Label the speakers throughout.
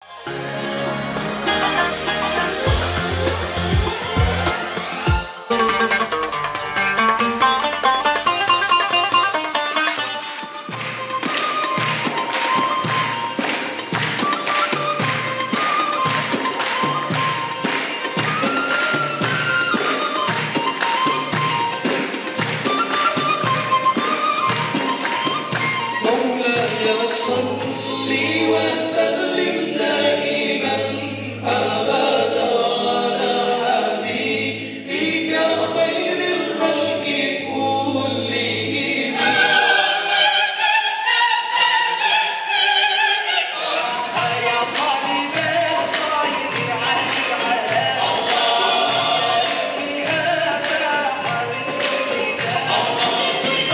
Speaker 1: مولاي صل وسلم دائما ابدا على حبيبك خير الخلق كلهم يا طالب الخير عدي على يا فاحل سكرك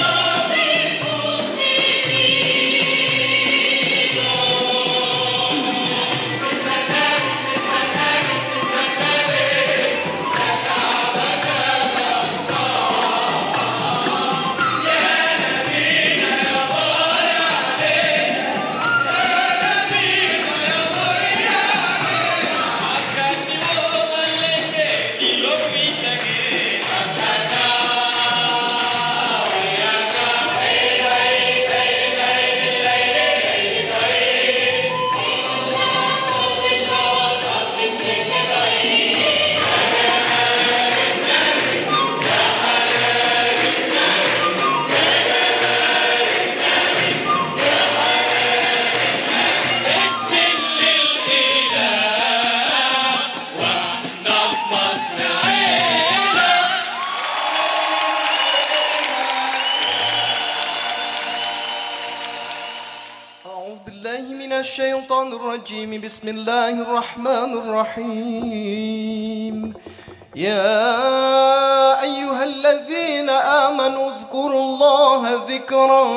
Speaker 1: أعوذ بالله من الشيطان الرجيم بسم الله الرحمن الرحيم يا أيها الذين آمنوا اذكروا الله ذكرا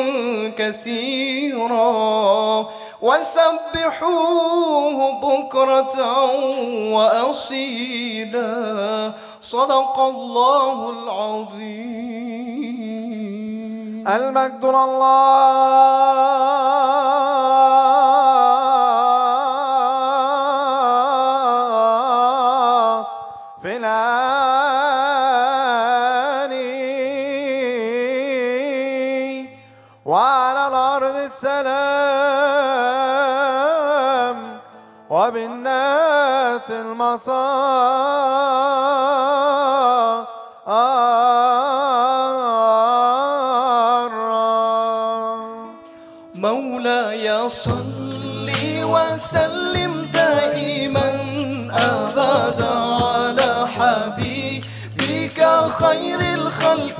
Speaker 1: كثيرا وسبحوه بكرة وأصيلا صدق الله العظيم
Speaker 2: المجد لله في الآن وعلى الأرض السلام وبالناس المسار
Speaker 1: مولاي صل وسلم دائما ابدا على حبيبك خير الخلق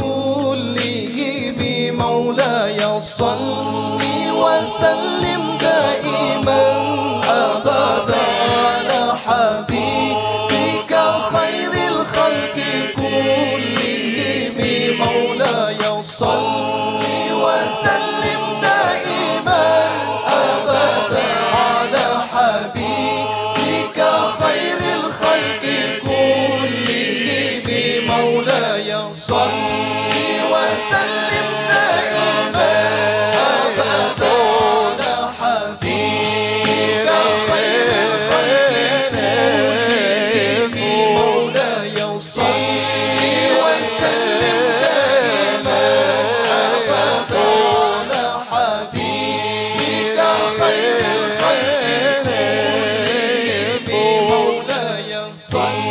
Speaker 1: كلهم مولاي صل وسلم دائما ابدا على حبيبك خير الخلق كلهم مولاي صل وسلم دائما ابدا على حبيبك خير الخلق كلهم مولاي صل وسلم دائما ابدا على حبيبك خير الخلق كلهم مولاي صل وسلم دائما ابدا على حبيبك خير الخلق كلهم مولاي صل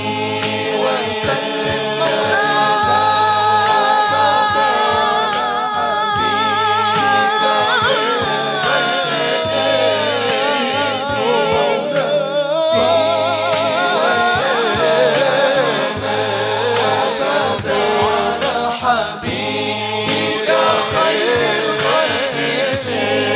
Speaker 1: وسلم على حبيبك خير الخلق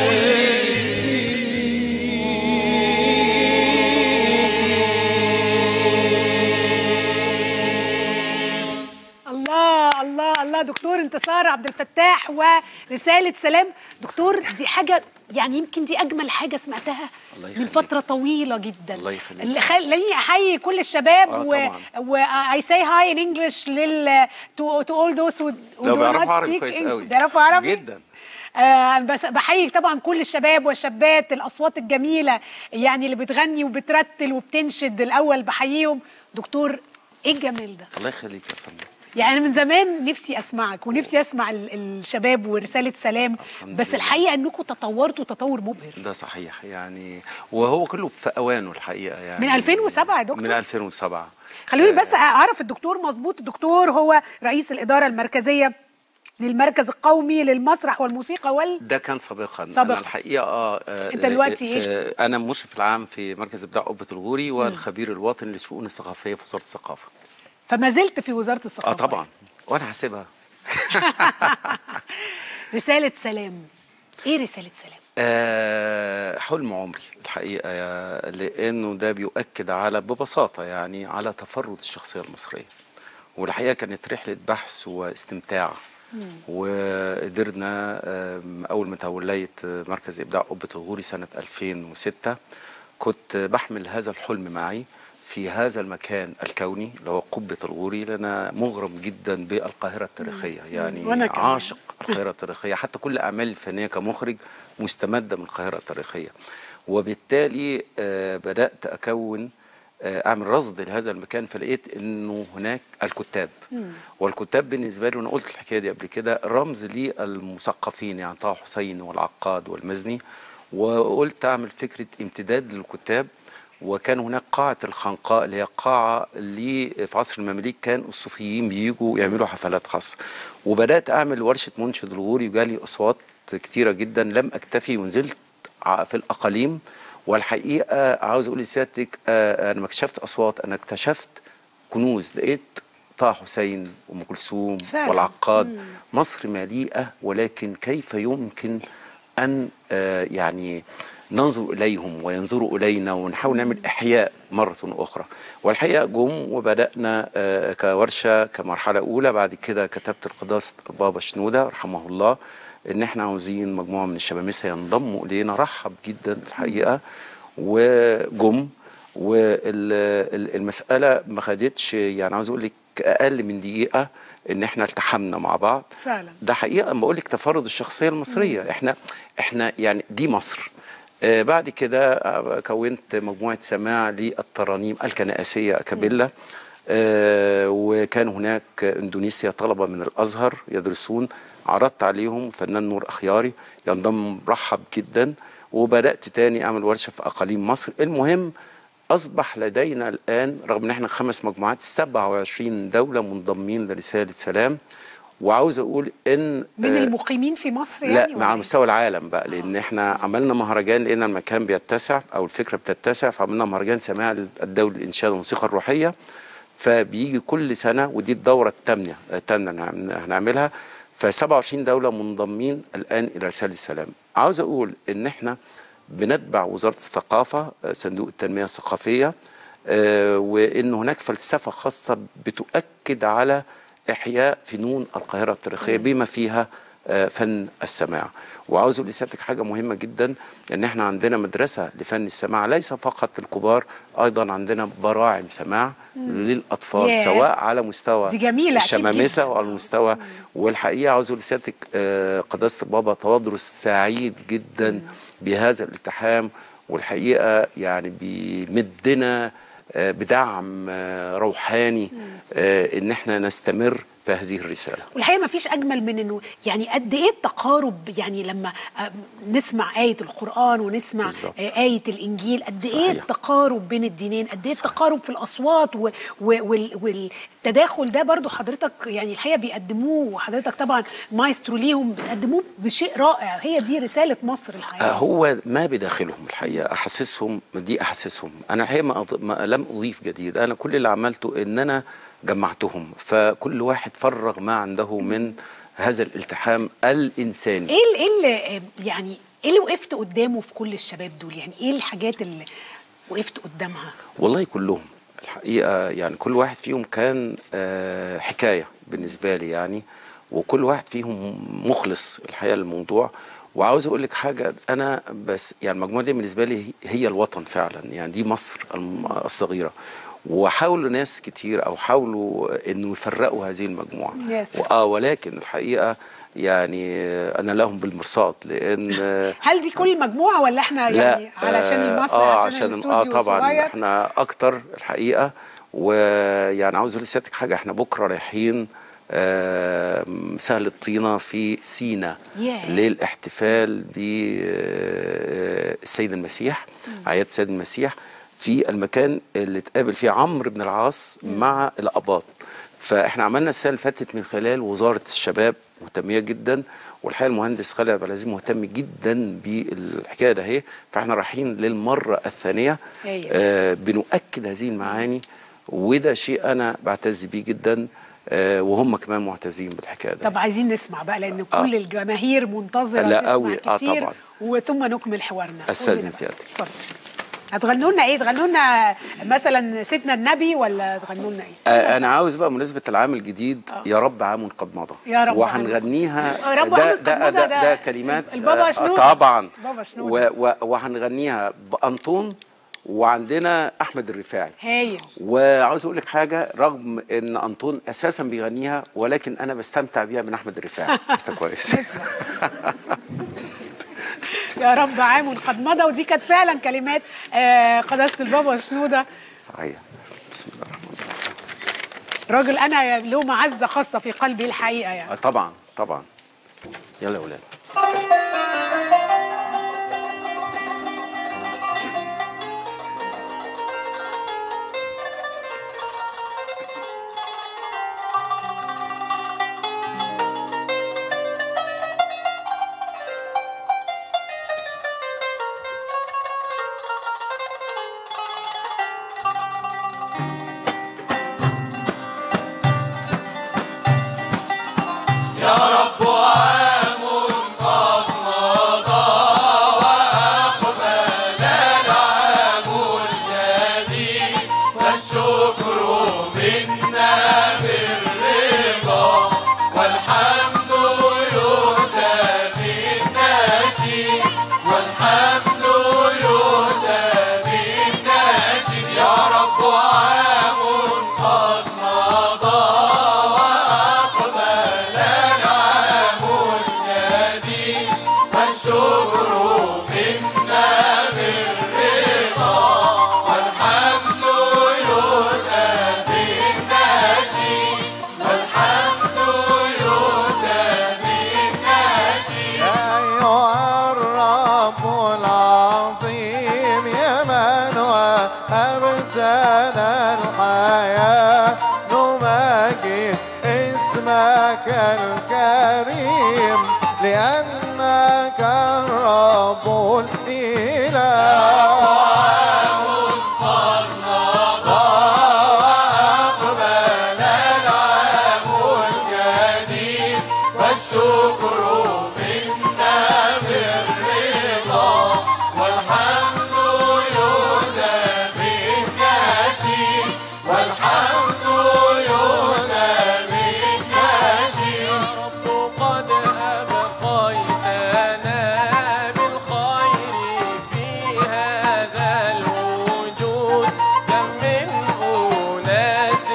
Speaker 3: الله الله الله دكتور انتصار عبد الفتاح ورسالة سلام دكتور دي حاجة يعني يمكن دي أجمل حاجة سمعتها
Speaker 4: الله
Speaker 3: من
Speaker 4: يخليك.
Speaker 3: فترة طويلة جدا
Speaker 4: الله يخليك.
Speaker 3: اللي خليني أحيي كل الشباب
Speaker 4: آه،
Speaker 3: و,
Speaker 4: طبعاً.
Speaker 3: و I say hi in English لل to, to all those who, who
Speaker 4: لو
Speaker 3: do
Speaker 4: بيعرفوا
Speaker 3: not
Speaker 4: عربي
Speaker 3: speak
Speaker 4: كويس
Speaker 3: English.
Speaker 4: قوي
Speaker 3: بيعرفوا عربي
Speaker 4: جدا
Speaker 3: آه بس بحيي طبعا كل الشباب والشابات الاصوات الجميله يعني اللي بتغني وبترتل وبتنشد الاول بحييهم دكتور ايه الجمال ده
Speaker 4: الله يخليك يا فندم
Speaker 3: يعني أنا من زمان نفسي اسمعك ونفسي اسمع ال- الشباب ورساله سلام
Speaker 4: الحمد
Speaker 3: بس
Speaker 4: لله.
Speaker 3: الحقيقه انكم تطورتوا تطور مبهر
Speaker 4: ده صحيح يعني وهو كله في اوانه الحقيقه يعني
Speaker 3: من 2007 يا دكتور؟
Speaker 4: من 2007
Speaker 3: خلوني بس اعرف الدكتور مظبوط الدكتور هو رئيس الاداره المركزيه للمركز القومي للمسرح والموسيقى وال
Speaker 4: ده كان سابقا
Speaker 3: سابقاً.
Speaker 4: انا الحقيقه اه آه،
Speaker 3: أنت دلوقتي
Speaker 4: في
Speaker 3: إيه؟
Speaker 4: انا مشرف العام في مركز ابداع قبه الغوري والخبير الوطني للشؤون الثقافيه في وزاره الثقافه
Speaker 3: فما زلت في وزاره الثقافه
Speaker 4: اه طبعا وانا حاسبها
Speaker 3: رساله سلام ايه رساله سلام
Speaker 4: آه حلم عمري الحقيقه يا لانه ده بيؤكد على ببساطه يعني على تفرد الشخصيه المصريه والحقيقه كانت رحله بحث واستمتاع وقدرنا آم، اول ما توليت مركز ابداع قبه الغوري سنه 2006 كنت بحمل هذا الحلم معي في هذا المكان الكوني اللي هو قبه الغوري لأنا مغرم جدا بالقاهره التاريخيه يعني
Speaker 3: وأنا كمان.
Speaker 4: عاشق القاهره التاريخيه حتى كل اعمالي الفنيه كمخرج مستمده من القاهره التاريخيه وبالتالي آه، بدات اكون آه، اعمل رصد لهذا المكان فلقيت انه هناك الكتاب والكتاب بالنسبه لي وانا قلت الحكايه دي قبل كده رمز للمثقفين يعني طه حسين والعقاد والمزني وقلت اعمل فكره امتداد للكتاب وكان هناك قاعة الخنقاء اللي هي قاعة اللي في عصر المماليك كان الصوفيين بيجوا يعملوا حفلات خاصة وبدأت أعمل ورشة منشد الغوري وجالي أصوات كتيرة جدا لم أكتفي ونزلت ع- في الأقاليم والحقيقة عاوز أقول لسيادتك آه، أنا ما اكتشفت أصوات أنا اكتشفت كنوز لقيت طه حسين وأم كلثوم
Speaker 3: فعلا.
Speaker 4: والعقاد مصر مليئة ولكن كيف يمكن أن آه، يعني ننظر إليهم وينظروا إلينا ونحاول نعمل إحياء مرة أخرى والحقيقة جم وبدأنا آه، كورشة كمرحلة أولى بعد كده كتبت القداسة البابا شنودة رحمه الله إن إحنا عاوزين مجموعة من الشبامسة ينضموا إلينا رحب جدا الحقيقة وجم والمسألة ما خدتش يعني عاوز أقول لك أقل من دقيقة إن إحنا التحمنا مع بعض
Speaker 3: فعلا.
Speaker 4: ده حقيقه اما بقول لك تفرد الشخصيه المصريه احنا احنا يعني دي مصر آه بعد كده آه، كونت مجموعه سماع للترانيم الكنائسيه كابيلا آه وكان هناك اندونيسيا طلبه من الازهر يدرسون عرضت عليهم فنان نور اخياري ينضم مرحب جدا وبدات تاني اعمل ورشه في اقاليم مصر المهم اصبح لدينا الان رغم ان احنا خمس مجموعات 27 دوله منضمين لرساله سلام وعاوز اقول ان
Speaker 3: من
Speaker 4: آه،
Speaker 3: المقيمين في مصر يعني
Speaker 4: لا
Speaker 3: ولا
Speaker 4: مع
Speaker 3: إيه؟
Speaker 4: مستوى العالم بقى لان احنا عملنا مهرجان لقينا المكان بيتسع او الفكره بتتسع فعملنا مهرجان سماع الدولي للانشاد والموسيقى الروحيه فبيجي كل سنه ودي الدوره الثامنه الثامنه اللي هنعملها ف 27 دوله منضمين الان الى رساله السلام عاوز اقول ان احنا بنتبع وزاره الثقافه آه، صندوق التنميه الثقافيه آه، وان هناك فلسفه خاصه بتؤكد على احياء فنون القاهره التاريخيه بما فيها آه، فن السماع وعاوز اقول لسيادتك حاجه مهمه جدا ان احنا عندنا مدرسه لفن السماع ليس فقط للكبار ايضا عندنا براعم سماع للاطفال
Speaker 3: ياه.
Speaker 4: سواء على مستوى
Speaker 3: دي جميلة أكيد
Speaker 4: الشمامسه
Speaker 3: جداً.
Speaker 4: وعلى المستوى والحقيقه عاوز اقول لسيادتك آه، قداسه البابا تودرس سعيد جدا بهذا الالتحام والحقيقه يعني بيمدنا آه، بدعم آه، روحاني آه، ان احنا نستمر في هذه الرساله
Speaker 3: والحقيقه ما فيش اجمل من انه يعني قد ايه التقارب يعني لما آه، نسمع ايه القران ونسمع
Speaker 4: بالظبط.
Speaker 3: آه، ايه الانجيل قد ايه
Speaker 4: صحيح.
Speaker 3: التقارب بين الدينين قد ايه التقارب في الاصوات و- و- وال- والتداخل ده برضو حضرتك يعني الحقيقه بيقدموه وحضرتك طبعا مايسترو ليهم بتقدموه بشيء رائع هي دي رساله مصر
Speaker 4: آه،
Speaker 3: الحقيقه
Speaker 4: هو ما بداخلهم الحقيقه احسسهم دي احسسهم انا الحقيقه ما, أض... ما لم اضيف جديد انا كل اللي عملته ان انا جمعتهم فكل واحد فرغ ما عنده من هذا الالتحام الانساني
Speaker 3: ايه ال- ايه اللي آه، يعني ايه اللي وقفت قدامه في كل الشباب دول يعني ايه الحاجات اللي وقفت قدامها
Speaker 4: والله كلهم الحقيقة يعني كل واحد فيهم كان آه، حكاية بالنسبة لي يعني وكل واحد فيهم مخلص الحقيقة للموضوع وعاوز اقول لك حاجة انا بس يعني المجموعة دي بالنسبة لي هي الوطن فعلا يعني دي مصر الم- الصغيرة وحاولوا ناس كتير او حاولوا انه يفرقوا هذه المجموعة
Speaker 3: Yes.
Speaker 4: اه ولكن الحقيقة يعني آه، انا لهم بالمرصاد لان آه،
Speaker 3: هل دي كل مجموعه ولا احنا يعني علشان
Speaker 4: آه،
Speaker 3: المسرح
Speaker 4: اه
Speaker 3: عشان,
Speaker 4: عشان
Speaker 3: الاستوديو
Speaker 4: اه طبعا
Speaker 3: صغير
Speaker 4: احنا اكتر الحقيقه ويعني عاوز اقول لسيادتك حاجه احنا بكره رايحين آه، سهل الطينه في سينا
Speaker 3: ياه.
Speaker 4: للاحتفال بالسيد المسيح اعياد السيد المسيح في المكان اللي اتقابل فيه عمرو بن العاص مع الاباط فاحنا عملنا السنه اللي فاتت من خلال وزاره الشباب مهتميه جدا والحقيقه المهندس خالد عبد العزيز مهتم جدا بالحكايه ده اهي فاحنا رايحين للمره الثانيه
Speaker 3: هايل.
Speaker 4: آه بنؤكد هذه المعاني وده شيء انا بعتز بيه جدا آه وهم كمان معتزين بالحكايه ده
Speaker 3: طب عايزين نسمع بقى لان كل الجماهير منتظره
Speaker 4: لا
Speaker 3: تسمع
Speaker 4: قوي. آه
Speaker 3: كتير
Speaker 4: طبعا.
Speaker 3: وثم نكمل حوارنا
Speaker 4: أستاذن
Speaker 3: قول لنا بقى.
Speaker 4: سيادتك.
Speaker 3: اتفضل هتغنوا لنا ايه تغنوا لنا مثلا سيدنا النبي ولا تغنوا لنا ايه
Speaker 4: آه انا عاوز بقى مناسبه العام الجديد يا رب عام قد مضى
Speaker 3: يا رب عام
Speaker 4: وهنغنيها
Speaker 3: يا رب
Speaker 4: ده
Speaker 3: عام قد
Speaker 4: ده
Speaker 3: مضى
Speaker 4: ده,
Speaker 3: ده
Speaker 4: ده كلمات
Speaker 3: البابا
Speaker 4: آه،
Speaker 3: شنودة.
Speaker 4: طبعا
Speaker 3: بابا شنودة.
Speaker 4: و- و- وهنغنيها بانطون وعندنا احمد الرفاعي
Speaker 3: هايل
Speaker 4: وعاوز اقول لك حاجه رغم ان انطون اساسا بيغنيها ولكن انا بستمتع بيها من احمد الرفاعي بس ده كويس
Speaker 3: يا رب عام قد مضى ودي كانت فعلا كلمات آه، قداسه البابا شنوده
Speaker 4: صحيح بسم الله الرحمن الرحيم
Speaker 3: راجل انا له معزه خاصه في قلبي الحقيقه يعني
Speaker 4: آه، طبعا طبعا يلا يا اولاد
Speaker 1: يا رب عام قد مضى وأقبل العام الجديد فالشكر منا بالرضا والحمد يهدى بالنشيد والحمد يهدى بالنشيد يا رب عام قد مضى وأقبل العام الجديد والشكر منا بالرضا والحمد يهدى بالنشيد والحمد يهدى بالنشيد
Speaker 2: أيها الرب العظيم يا من وهبتنا الحياة نمجد اسمك الكريم لأنك الرب الإله
Speaker 1: وأقبل العام الجديد والشكر منا بالرضا والحمد يهدى بالنشيد والحمد يهدى بالنشيد
Speaker 5: قد أبقيتنا بالخير في هذا الوجود كم من أناس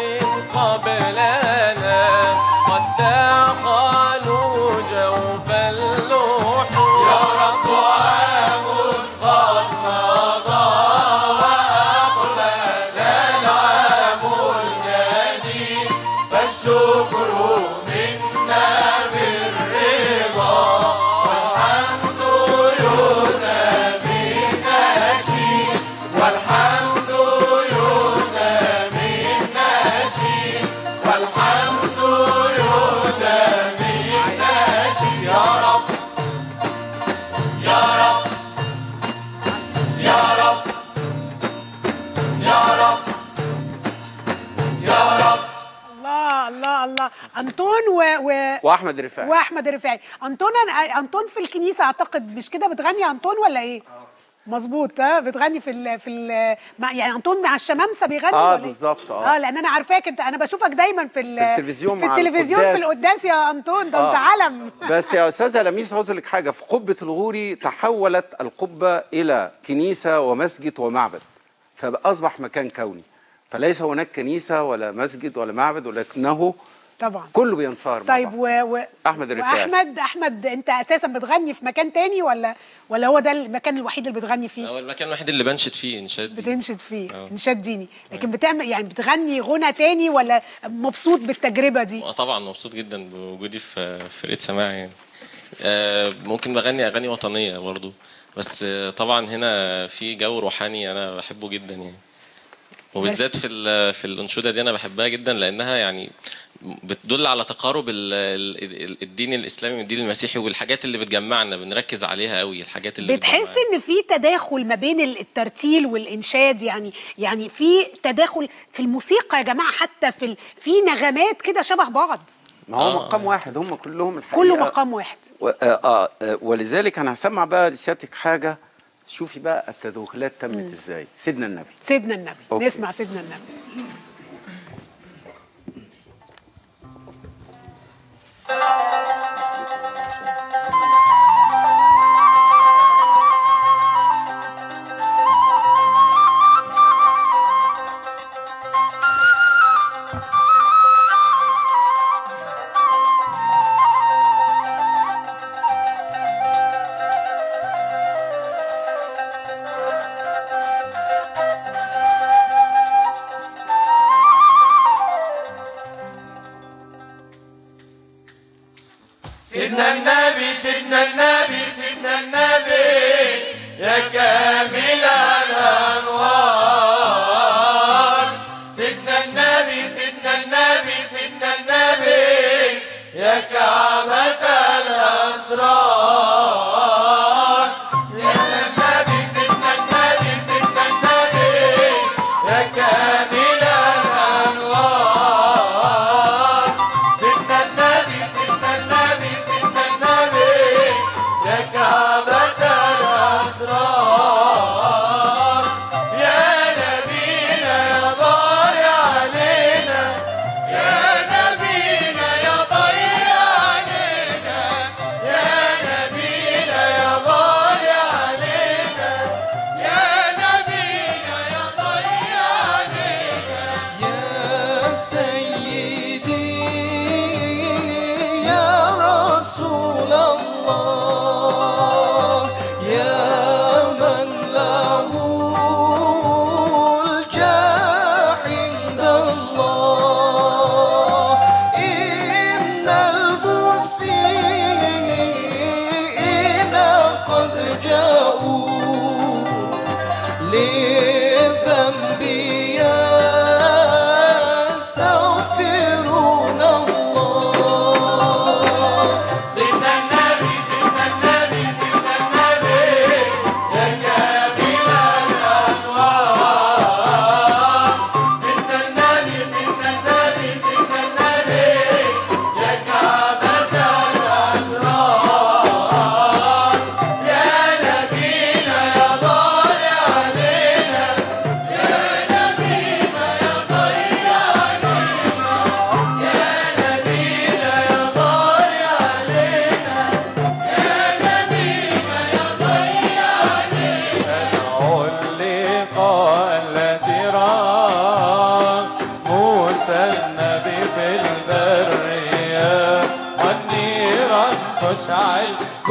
Speaker 5: قبلنا قد دخلوا جوف اللحود
Speaker 1: يا رب عام قد مضى وأقبل العام الجديد فالشكر منا بالرضا والحمد يهدى بالنشيد والحمد يهدى بالنشيد والحمد يهدى بالنشيد يا رب يا رب يا رب يا رب يا رب
Speaker 3: الله الله الله انطون و, و...
Speaker 4: واحمد الرفاعي
Speaker 3: واحمد الرفاعي انطون انطون في الكنيسه اعتقد مش كده بتغني انطون ولا ايه مظبوط ها بتغني في ال في ال مع يعني انطون مع الشمامسه بيغني
Speaker 4: آه،
Speaker 3: ولا إيه؟
Speaker 4: بالظبط، آه.
Speaker 3: اه لان انا عارفاك انت انا بشوفك دايما في ال-
Speaker 4: في التلفزيون
Speaker 3: في
Speaker 4: مع
Speaker 3: التلفزيون في
Speaker 4: القداس.
Speaker 3: القداس يا انطون ده انت علم
Speaker 4: بس يا استاذه لميس عاوز أقول لك حاجه في قبه الغوري تحولت القبه الى كنيسه ومسجد ومعبد فاصبح مكان كوني فليس هناك كنيسه ولا مسجد ولا معبد ولكنه
Speaker 3: طبعا
Speaker 4: كله بينصهر مع
Speaker 3: طيب
Speaker 4: بعض.
Speaker 3: و... و...
Speaker 4: أحمد الرفاعي.
Speaker 3: واحمد احمد انت اساسا بتغني في مكان تاني ولا ولا هو ده المكان الوحيد اللي بتغني فيه
Speaker 5: هو المكان الوحيد اللي بنشد فيه انشاد دي.
Speaker 3: بتنشد فيه
Speaker 5: آه.
Speaker 3: انشاد ديني لكن بتعمل يعني بتغني غنى تاني ولا مبسوط بالتجربه دي
Speaker 5: آه طبعا مبسوط جدا بوجودي في في فرقه سماع يعني آه، ممكن بغني اغاني وطنيه برضو بس آه، طبعا هنا في جو روحاني انا بحبه جدا يعني وبالذات في ال- في الانشوده دي انا بحبها جدا لانها يعني بتدل على تقارب ال- ال- الدين الاسلامي من الدين المسيحي والحاجات اللي بتجمعنا بنركز عليها قوي الحاجات اللي
Speaker 3: بتحس
Speaker 5: بتجمعنا.
Speaker 3: ان في تداخل ما بين الترتيل والانشاد يعني يعني في تداخل في الموسيقى يا جماعه حتى في ال... في نغمات كده شبه بعض
Speaker 4: ما هو
Speaker 5: آه.
Speaker 4: مقام واحد هم كلهم الحقيقه
Speaker 3: كله مقام واحد
Speaker 4: و- آه آه آه ولذلك انا هسمع بقى لسيادتك حاجه شوفي بقى التدخلات تمت ازاي سيدنا النبي
Speaker 3: سيدنا النبي
Speaker 4: أوكي.
Speaker 3: نسمع سيدنا النبي
Speaker 1: سيدنا النبي سيدنا النبي سيدنا النبي يا كامل الانوار سيدنا النبي سيدنا النبي سيدنا النبي يا كعبة الاسرار سيدنا النبي سيدنا النبي سيدنا النبي يا كامل الانوار سيدنا النبي سيدنا النبي سيدنا النبي يا كعبة الأسرار يا نبينا يا باري علينا يا نبينا يا باري علينا يا نبينا يا باري علينا يا نبينا يا باري علينا
Speaker 2: يا سيدي يا رسول الله يا من له الجاه عند الله إن المسيئين قد جاءوا للذنب يستغفرون الله
Speaker 1: سيدنا النبي سيدنا النبي سيدنا النبي يا كامل الأنوار سيدنا النبي سيدنا النبي سيدنا النبي يا كعبة الأسرار يا نبينا يا باري علينا يا نبينا يا باري علينا يا نبينا يا باري علينا يا نبينا يا باري علينا
Speaker 2: علق الذي راه موسى النبي في البرية والنيران تشعل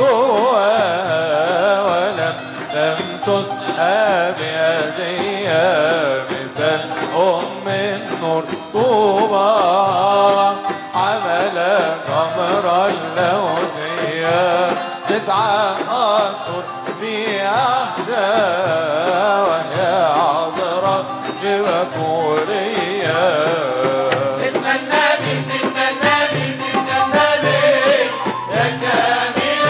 Speaker 2: جواه ولم تمسسها بيديها مثل أم النور طوبى عمل قمر اللوثية تسعة أشهر في أحشاء وهي عذراء بكورية
Speaker 1: سيدنا النبي سيدنا النبي سيدنا النبي يا كامل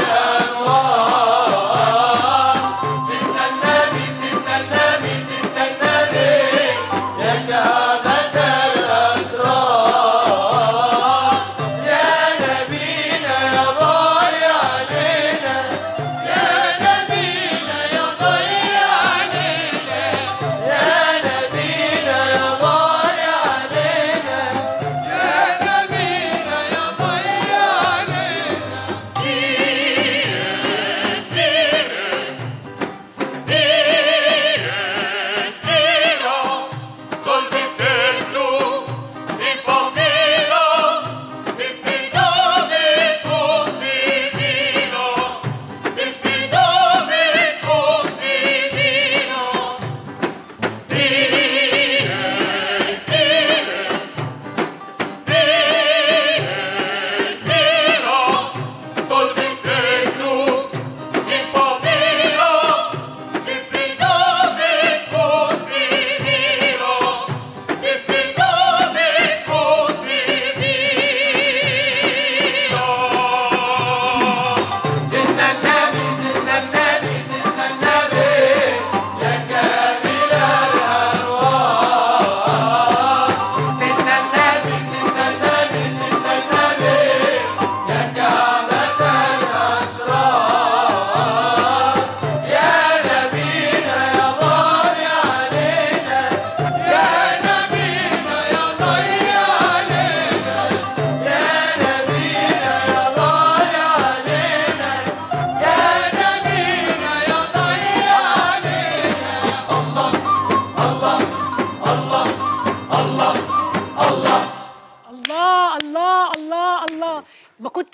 Speaker 1: الأنوار سيدنا النبي سيدنا النبي سيدنا النبي يا كعبة الأسرار يا نبينا يا باري علينا يا نبينا يا ضي علينا يا نبينا يا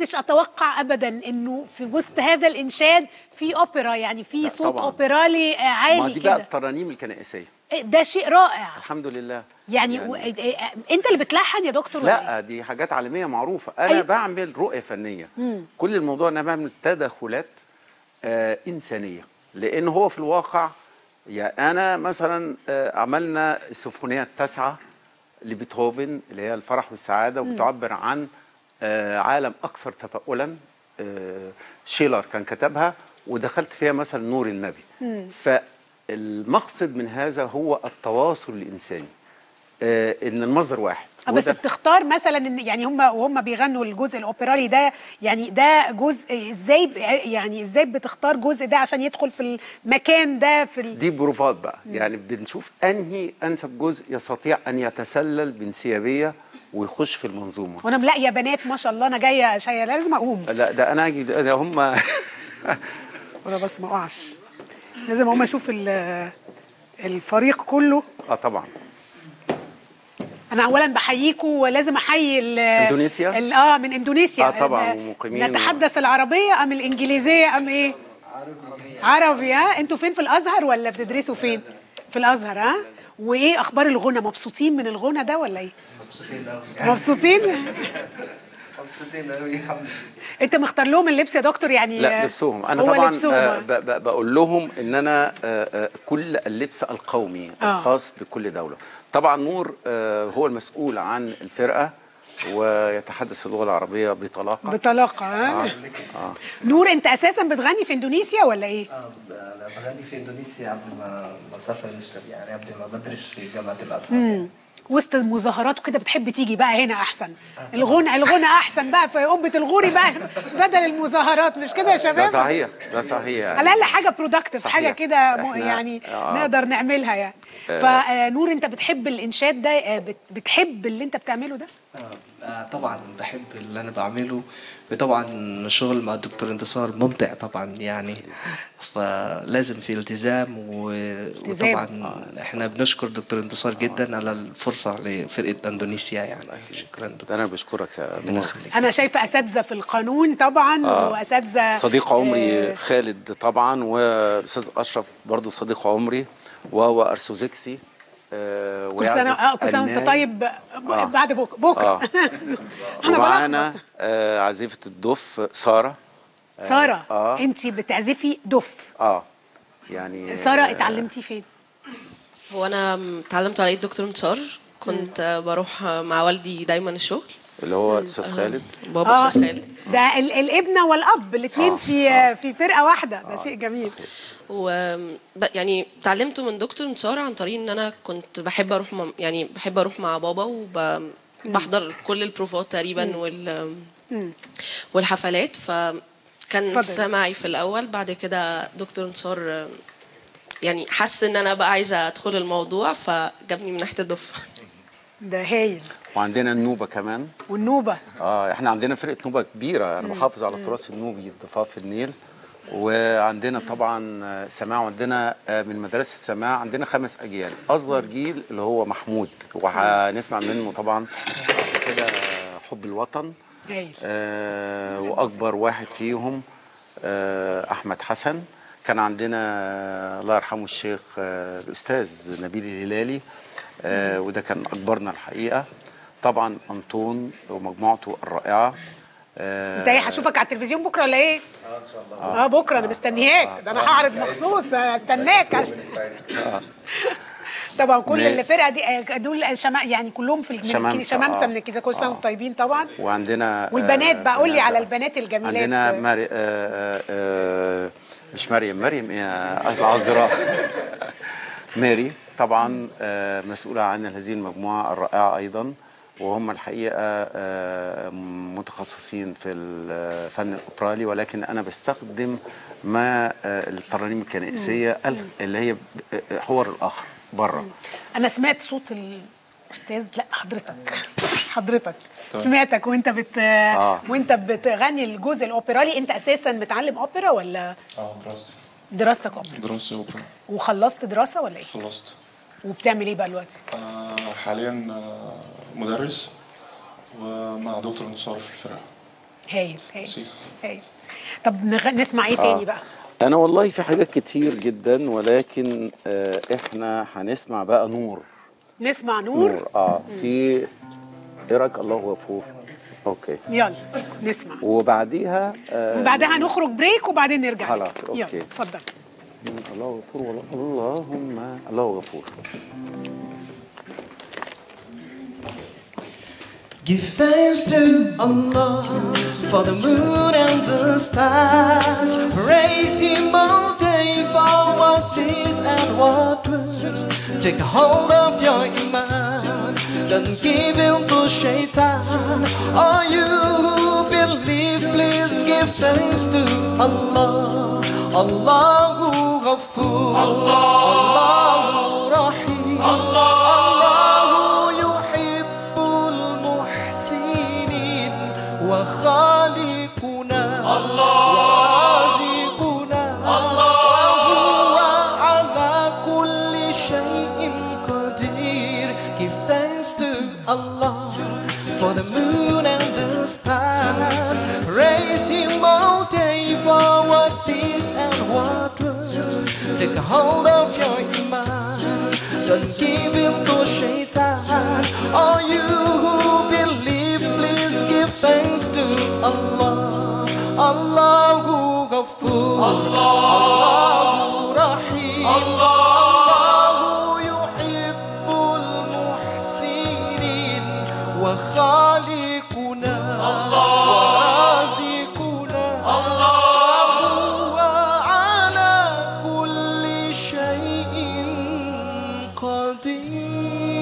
Speaker 3: كنتش اتوقع ابدا انه في وسط هذا الانشاد في اوبرا يعني في
Speaker 4: لا،
Speaker 3: صوت
Speaker 4: طبعاً.
Speaker 3: اوبرالي آه،
Speaker 4: ما
Speaker 3: عالي
Speaker 4: دي بقى
Speaker 3: كده
Speaker 4: الترانيم الكنائسيه
Speaker 3: إيه، ده شيء رائع
Speaker 4: الحمد لله
Speaker 3: يعني,
Speaker 4: يعني-
Speaker 3: و... إيه- إيه، انت اللي بتلحن يا دكتور ولا إيه؟
Speaker 4: لا دي حاجات عالميه معروفه انا
Speaker 3: أيوة.
Speaker 4: بعمل رؤيه فنيه كل الموضوع ان انا بعمل تدخلات آه انسانيه لان هو في الواقع يعني انا مثلا آه عملنا السيمفونيه التاسعه لبيتهوفن اللي هي الفرح والسعاده وبتعبر عن آه عالم اكثر تفاؤلا آه شيلر كان كتبها ودخلت فيها مثلا نور النبي فالمقصد من هذا هو التواصل الانساني آه ان المصدر واحد
Speaker 3: آه، بس
Speaker 4: وده-
Speaker 3: بتختار مثلا ان يعني هم وهم بيغنوا الجزء الاوبرالي ده يعني ده جزء ازاي ب- يعني ازاي بتختار جزء ده عشان يدخل في المكان ده في ال...
Speaker 4: دي بروفات بقى يعني بنشوف انهي انسب جزء يستطيع ان يتسلل بانسيابيه ويخش في المنظومه
Speaker 3: وانا ملاقيه بنات ما شاء الله انا جايه شايه لازم اقوم
Speaker 4: لا ده انا اجي ده هم
Speaker 3: ولا بس ما اقعش لازم اقوم اشوف ال- الفريق كله
Speaker 4: اه طبعا
Speaker 3: انا اولا بحييكم ولازم احيي ال-
Speaker 4: إندونيسيا؟
Speaker 3: ال- اه من اندونيسيا
Speaker 4: آه طبعاً،
Speaker 3: آه،
Speaker 4: ومقيمين
Speaker 3: نتحدث العربيه ام الانجليزيه ام ايه عربي ها انتوا فين في الازهر ولا بتدرسوا فين في الازهر ها وايه اخبار الغنى مبسوطين من الغنى ده ولا ايه
Speaker 6: مبسوطين قوي
Speaker 3: مبسوطين
Speaker 6: مبسوطين قوي الحمد لله
Speaker 3: انت مختار لهم اللبس يا دكتور يعني
Speaker 4: لا لبسهم انا
Speaker 3: هو
Speaker 4: طبعا
Speaker 3: لبسهم
Speaker 4: آه
Speaker 3: آه.
Speaker 4: ب- ب- بقول لهم ان انا آه آه كل اللبس القومي
Speaker 3: آه.
Speaker 4: الخاص بكل دوله طبعا نور آه هو المسؤول عن الفرقه ويتحدث اللغه العربيه بطلاقه
Speaker 3: بطلاقه ها نور انت اساسا بتغني في اندونيسيا ولا ايه
Speaker 6: آه، انا بغني في اندونيسيا قبل ما ما اسافر مصر يعني قبل ما بدرس في جامعه الازهر
Speaker 3: وسط المظاهرات وكده بتحب تيجي بقى هنا احسن الغنى الغنى احسن بقى في قبه الغوري بقى بدل المظاهرات مش كده يا شباب
Speaker 4: ده صحيح ده صحيح يعني
Speaker 3: على الاقل حاجه برودكتيف
Speaker 4: صحيح.
Speaker 3: حاجه كده م-
Speaker 4: إحنا-
Speaker 3: يعني
Speaker 4: آه.
Speaker 3: نقدر نعملها يعني فنور انت بتحب الانشاد ده آه، بت- بتحب اللي انت بتعمله ده
Speaker 6: آه، آه، طبعا بحب اللي انا بعمله وطبعا الشغل مع الدكتور انتصار ممتع طبعا يعني فلازم في التزام و...
Speaker 3: التزام.
Speaker 6: وطبعا احنا بنشكر دكتور انتصار جدا على الفرصه لفرقه اندونيسيا يعني شكرا دكتور
Speaker 4: ده انا بشكرك يا نور
Speaker 3: انا شايفه اساتذه في القانون طبعا واساتذه
Speaker 4: صديق عمري
Speaker 3: آه،
Speaker 4: خالد طبعا والاستاذ اشرف برضو صديق عمري وهو ارثوذكسي آه،
Speaker 3: كل سنه
Speaker 4: ويعزف
Speaker 3: اه كل سنه وانت
Speaker 4: ألماني.
Speaker 3: طيب
Speaker 4: آه.
Speaker 3: بعد بكره بكره
Speaker 4: آه.
Speaker 3: انا
Speaker 4: ومعانا
Speaker 3: بلخبط
Speaker 4: آه، عازفه الدف ساره
Speaker 3: ساره
Speaker 4: آه.
Speaker 3: انت بتعزفي دف
Speaker 4: اه يعني
Speaker 3: ساره
Speaker 4: آه،
Speaker 3: اتعلمتي فين
Speaker 7: هو انا اتعلمت على ايد دكتور انتصار كنت بروح مع والدي دايما الشغل
Speaker 4: اللي هو الاستاذ خالد
Speaker 7: بابا
Speaker 3: اه
Speaker 7: استاذ خالد
Speaker 3: ده ال- الابنه والاب الاثنين
Speaker 4: آه،
Speaker 3: في
Speaker 4: آه.
Speaker 3: في فرقه واحده ده شيء جميل
Speaker 7: و ب- يعني اتعلمته من دكتور انتصار عن طريق ان انا كنت بحب اروح مع يعني بحب اروح مع بابا وبحضر كل البروفات تقريبا وال والحفلات فكان
Speaker 3: اتفضل.
Speaker 7: سمعي في الاول بعد كده دكتور انتصار يعني حس ان انا بقى عايزه ادخل الموضوع فجابني من ناحيه الدف
Speaker 3: ده هايل
Speaker 4: وعندنا النوبه كمان
Speaker 3: والنوبه
Speaker 4: اه احنا عندنا فرقه نوبه كبيره انا بحافظ على التراث النوبي ضفاف النيل وعندنا طبعا آه، سماع وعندنا آه، من مدارس السماع عندنا خمس اجيال اصغر جيل اللي هو محمود وهنسمع منه طبعا كده حب الوطن
Speaker 3: هايل
Speaker 4: آه واكبر واحد فيهم آه احمد حسن كان عندنا آه، الله يرحمه الشيخ آه الاستاذ نبيل الهلالي آه وده كان اكبرنا الحقيقه طبعا انطون ومجموعته الرائعه آه
Speaker 3: انت ايه هشوفك على التلفزيون بكره ولا ايه؟ اه ان شاء الله اه بكره انا مستنياك ده انا هعرض مخصوص استناك عشان طبعا كل
Speaker 4: ما-
Speaker 3: الفرقه دي آه، دول شما يعني كلهم في الكنيسة-
Speaker 4: شمامسة،
Speaker 3: شمامسه
Speaker 4: آه.
Speaker 3: من الكنيسه كل سنه
Speaker 4: آه.
Speaker 3: وانتم طيبين طبعا
Speaker 4: وعندنا
Speaker 3: والبنات
Speaker 4: آه،
Speaker 3: بقى قول لي
Speaker 4: بنات
Speaker 3: على
Speaker 4: بقى.
Speaker 3: البنات الجميلات
Speaker 4: عندنا ماري آه آه آه مش مريم مريم ايه العذراء ماري طبعا آه مسؤولة عن هذه المجموعة الرائعة أيضا وهم الحقيقة آه متخصصين في الفن الأوبرالي ولكن أنا بستخدم ما آه الترانيم الكنائسية اللي هي ب- آه، حوار الآخر بره
Speaker 3: انا سمعت صوت الاستاذ لا حضرتك حضرتك سمعتك وانت بت
Speaker 4: آه.
Speaker 3: وانت بتغني الجزء الاوبرالي انت اساسا متعلم اوبرا ولا
Speaker 8: اه دراستي
Speaker 3: دراستك اوبرا
Speaker 8: دراسة أوبرا
Speaker 3: وخلصت دراسه ولا ايه
Speaker 8: خلصت
Speaker 3: وبتعمل ايه بقى دلوقتي
Speaker 8: آه حاليا آه مدرس ومع دكتور انتصار في الفرقة
Speaker 3: هايل هايل هايل طب نغ... نسمع ايه تاني بقى
Speaker 4: انا والله في حاجات كتير جدا ولكن آه احنا هنسمع بقى نور
Speaker 3: نسمع نور
Speaker 4: نور اه في ايه رايك الله غفور اوكي
Speaker 3: يلا نسمع
Speaker 4: وبعديها آه
Speaker 3: وبعدها هنخرج بريك وبعدين نرجع
Speaker 4: خلاص،
Speaker 3: لك.
Speaker 4: أوكي.
Speaker 3: يلا اتفضل
Speaker 4: الله غفور والله اللهم الله غفور
Speaker 6: Give thanks to Allah for the moon and the stars. Praise Him all day for what is and what was. Take hold of your iman. Don't give in to shaitan. All you who believe, please give thanks to Allah. Allahu Ghafoor. Allahu Rahim. Allahu yuhibbul muhsinin wa khaliquna ورازقنا وهو على كل شيء قدير Give thanks to Allah for the moon and the stars Praise Him all day for what is and what was Take a hold of your iman Don't give in to shaitan All you who believe please give thanks to Allah Allahu Ghafoor Allahu Rahim Allahu yuhibbul muhsinin wa khaliquna wa razikuna Allahu ala kulli shay'in qadir